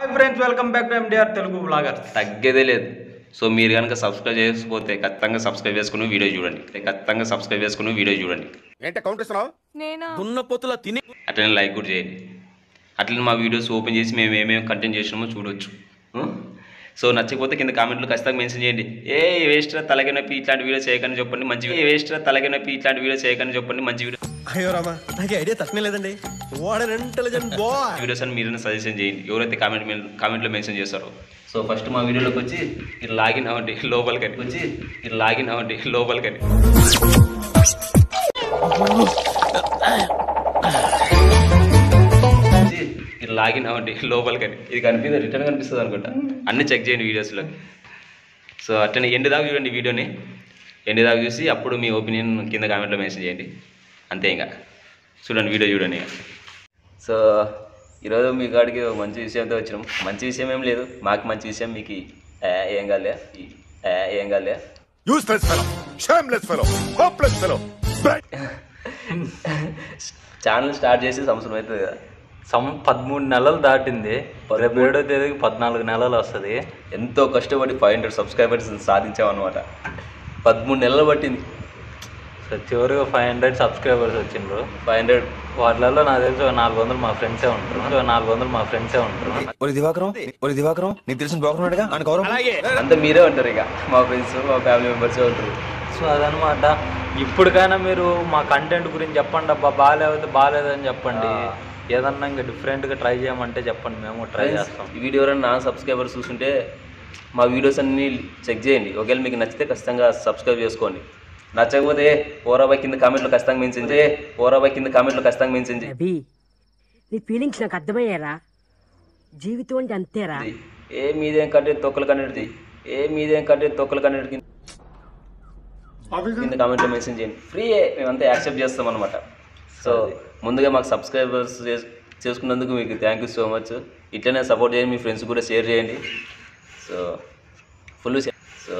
Friends welcome back to MDR Telugu blogger తగ్గేదే లేదు so మీరు కనుక సబ్స్క్రైబ్ చేసుకోతే ఖచ్చితంగా సబ్స్క్రైబ్ చేసుకుని వీడియో చూడండి ఖచ్చితంగా సబ్స్క్రైబ్ చేసుకుని వీడియో చూడండి ఏంటే కౌంట్ ఇస్తున్నావు నేనా దున్నపోతులా తిని అట్లనే లైక్ కూడా చేయండి అట్లనే మా వీడియోస్ ఓపెన్ చేసి మేము ఏమేమి కంటెంట్ చేసినామో చూడొచ్చు ఉం? సో నచ్చకపోతే కింద కామెంట్లో ఖచ్చితంగా మెన్షన్ చేయండి ఏ వేస్ట్ తలకి నొప్పి ఇట్లాంటి వీడియో చేయకని చెప్పండి మంచి ఏ వేస్ట్ తలకి నొప్పి ఇట్లాంటి వీడియో చేయకని చెప్పండి మంచి వీడియో అయ్యో రామా నాకు ఐడియా తక్కువ లేదండి what an intelligent boy videos అని మీరు సజెషన్ చేయండి ఎవరైతే కామెంట్ కామెంట్లో మెన్షన్ చేస్తారో సో ఫస్ట్ మా వీడియోలోకి వచ్చి మీరు లాగిన్ అవ్వండి లోపలికని వచ్చి మీరు లాగిన్ అవ్వండి లోపలికని వచ్చి మీరు లాగిన్ అవ్వండి లోపలికని ఇది కనిపిస్తుంది రిటర్న్ కనిపిస్తుంది అనుకుంటా అన్ని చెక్ చేయండి వీడియోస్లో సో అట్లనే ఎండు దాకా చూడండి వీడియోని ఎండు దాకా చూసి అప్పుడు మీ ఒపీనియన్ కింద కామెంట్లో మెన్షన్ చేయండి అంతే ఇంకా చూడండి వీడియో చూడండి ఇక సో ఈరోజు మీ కాడికి ఒక మంచి విషయంతో వచ్చినాం మంచి విషయం ఏం లేదు మాకు మంచి విషయం మీకు ఈ, ఏ, ఏం కాలే ఈ, ఏ, ఏం కాలే Useless fellow, shameless fellow, hopeless fellow. Channel start చేసి సంవత్సరం అవుతుంది కదా సం పదమూడు నెలలు దాటింది రేపు ఏడో తేదీకి పద్నాలుగు నెలలు వస్తుంది ఎంతో కష్టపడి ఫైవ్ హండ్రెడ్ సబ్స్క్రైబర్స్ సాధించామన్నమాట పదమూడు నెలలు పట్టింది సో చివరిగా ఫైవ్ హండ్రెడ్ సబ్స్క్రైబర్స్ వచ్చిండ్రు ఫైవ్ హండ్రెడ్ వాటిలలో నాకు తెలిసి ఒక నాలుగు వందలు మా ఫ్రెండ్సే ఉంటారు ఒక నాలుగు వందలు మా ఫ్రెండ్సే ఉంటారు ఒరి దివాకరం ఒరి దివాకరం నీకు తెలిసిన బాగున్నాడుగా అని గౌరవం అంతా మీరే ఉంటారు ఇక మా ఫ్రెండ్స్ మా ఫ్యామిలీ మెంబర్సే ఉంటారు సో అదనమాట ఇప్పటికైనా మీరు మా కంటెంట్ గురించి చెప్పండి అబ్బా బాగాలేకపోతే బాగాలేదని చెప్పండి ఏదన్నా ఇంకా డిఫరెంట్గా ట్రై చేయమంటే చెప్పండి మేము ట్రై చేస్తాం ఈ వీడియో ఎవరైనా నా సబ్స్క్రైబర్స్ చూస్తుంటే మా వీడియోస్ అన్ని చెక్ చేయండి ఒకవేళ మీకు నచ్చితే ఖచ్చితంగా సబ్స్క్రైబ్ చేసుకోండి నచ్చకపోతే ఓరాబాయ్ కింద కామెంట్లో ఖచ్చితంగా మెన్షన్ చేయి ఓరాబాయ్ కింద కామెంట్లో ఖచ్చితంగా మెన్షన్ చేయి అభి నీ ఫీలింగ్స్ నాకు అర్థమయ్యారా జీవితం అంటే అంతేరా ఏ మీదేం కంటెంట్ తొక్కల కంటెంట్ది ఏ మీదేం కంటెంట్ తొక్కల కంటెంట్ కింద కింద కామెంట్లో మెన్షన్ చేయండి ఫ్రీ మేమంతా యాక్సెప్ట్ చేస్తాం అనమాట సో ముందుగా మాకు సబ్స్క్రైబర్స్ చేసుకున్నందుకు మీకు థ్యాంక్ యూ సో మచ్ ఇట్లనే సపోర్ట్ చేయండి మీ ఫ్రెండ్స్ కూడా షేర్ చేయండి సో ఫుల్ సో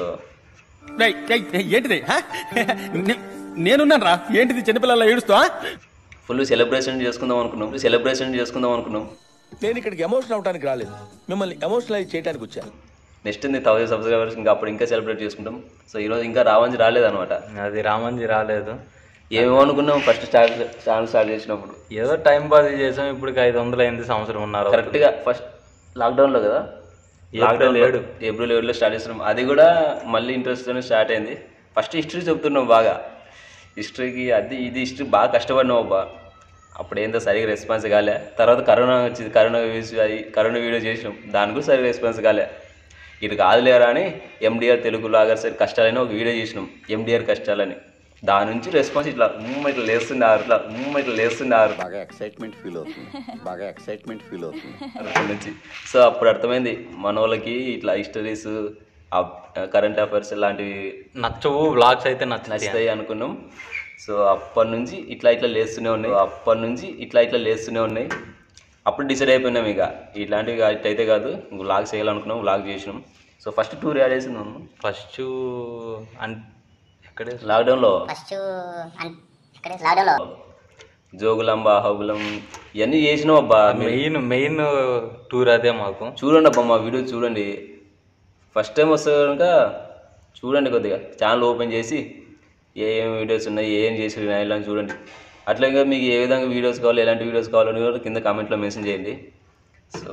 ఏంటిది హ? నే- నేనున్నాను రా ఏంటిది చిన్నపిల్లల ఏడుస్తా ఫుల్ సెలబ్రేషన్ చేసుకుందాం అనుకున్నాం సెలబ్రేషన్ చేసుకుందాం అనుకున్నాం నేను ఇక్కడికి ఎమోషనల్ అవడానికి రాలేదు మిమ్మల్ని ఎమోషనలైజ్ చేయడానికి వచ్చాను నెక్స్ట్ ఉంది థౌసండ్ సబ్స్క్రైబర్స్ ఇంకా అప్పుడు ఇంకా సెలబ్రేట్ చేసుకుంటాం సో ఈరోజు ఇంకా రావంజి రాలేదన్నమాట అది రామంజీ రాలేదు ఏమేమో అనుకున్నాం ఫస్ట్ స్టార్ట్ ఛానల్ స్టార్ట్ చేసినప్పుడు ఏదో టైం పాస్ చేసాం ఇప్పుడు ఐదు వందలు అయింది సంవత్సరం ఉన్నారు కరెక్ట్గా ఫస్ట్ లాక్డౌన్లో కదా ఏప్రిల్ ఏడు. ఏప్రిల్ ఏడులో స్టార్ట్ చేస్తున్నాం అది కూడా మళ్ళీ ఇంట్రెస్ట్తోనే స్టార్ట్ అయింది ఫస్ట్ హిస్టరీ చెప్తున్నాం బాగా హిస్టరీకి అది ఇది హిస్టరీ బాగా కష్టపడినాం అబ్బా అప్పుడు ఏందో సరిగా రెస్పాన్స్ కాలే తర్వాత కరోనా వచ్చింది కరోనా వీడియోస్ అది కరోనా వీడియో చేసినాం దాని కూడా సరిగా రెస్పాన్స్ కాలే ఇది కాదులేరా అని ఎండిఆర్ తెలుగు లాగర్ సరి కష్టాలని ఒక వీడియో చేసినాం ఎండిఆర్ కష్టాలని దాని నుంచి రెస్పాన్స్ ఇట్లా ఉమ్మ ఇట్లా లేస్తున్నారు ఇట్లా ఉమ్మ ఇట్లా లేస్తున్నారు బాగా ఎక్సైట్మెంట్ ఫీల్ అవుతుంది బాగా ఎక్సైట్మెంట్ ఫీల్ అవుతుంది అప్పటి నుంచి సో అప్పుడు అర్థమైంది మన వాళ్ళకి ఇట్లా హిస్టరీస్ కరెంట్ అఫైర్స్ ఇలాంటివి నచ్చవు బ్లాగ్స్ అయితే నచ్చుతాయి నచ్చుతాయి అనుకున్నాం సో అప్పటి నుంచి ఇట్లా ఇట్లా లేస్తూనే ఉన్నాయి అప్పటి నుంచి ఇట్లా ఇట్లా లేస్తూనే ఉన్నాయి అప్పుడు డిసైడ్ అయిపోయినాం ఇక ఇట్లాంటివి ఇట్లయితే కాదు వ్లాగ్ చేయాలనుకున్నాం వ్లాగ్ చేసినాం సో ఫస్ట్ టూర్ యాడ్ చేసినాం ఫస్ట్ అన్ ఎక్కడే లాక్డౌన్లో ఫస్ట్ అన్- ఎక్కడ లాక్డౌన్లో జోగులాంబ హౌగులం ఇవన్నీ చేసినాం అబ్బా మీరు మెయిన్ మెయిన్ టూర్ అదే మాకు చూడండి అబ్బా మా వీడియో చూడండి ఫస్ట్ టైం వస్తే కనుక చూడండి కొద్దిగా ఛానల్ ఓపెన్ చేసి ఏ ఏం వీడియోస్ ఉన్నాయి ఏం చేసి ఇలా చూడండి అట్లాగే మీకు ఏ విధంగా వీడియోస్ కావాలి ఎలాంటి వీడియోస్ కావాలని కూడా కింద కామెంట్లో మెన్షన్ చేయండి సో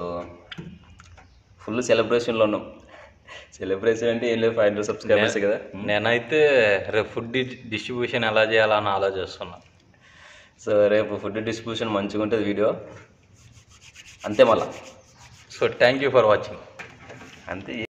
ఫుల్ సెలబ్రేషన్లో ఉన్నాం సెలబ్రేషన్ అంటే ఏం లేదు ఫైవ్ హండ్రెడ్ సబ్స్క్రైబర్స్ కదా నేనైతే రేపు ఫుడ్ డిస్ట్రిబ్యూషన్ ఎలా చేయాలని ఆలోచిస్తున్నా సో రేపు ఫుడ్ డిస్ట్రిబ్యూషన్ మంచిగా ఉంటుంది వీడియో అంతే మళ్ళా so thank you for watching అంతే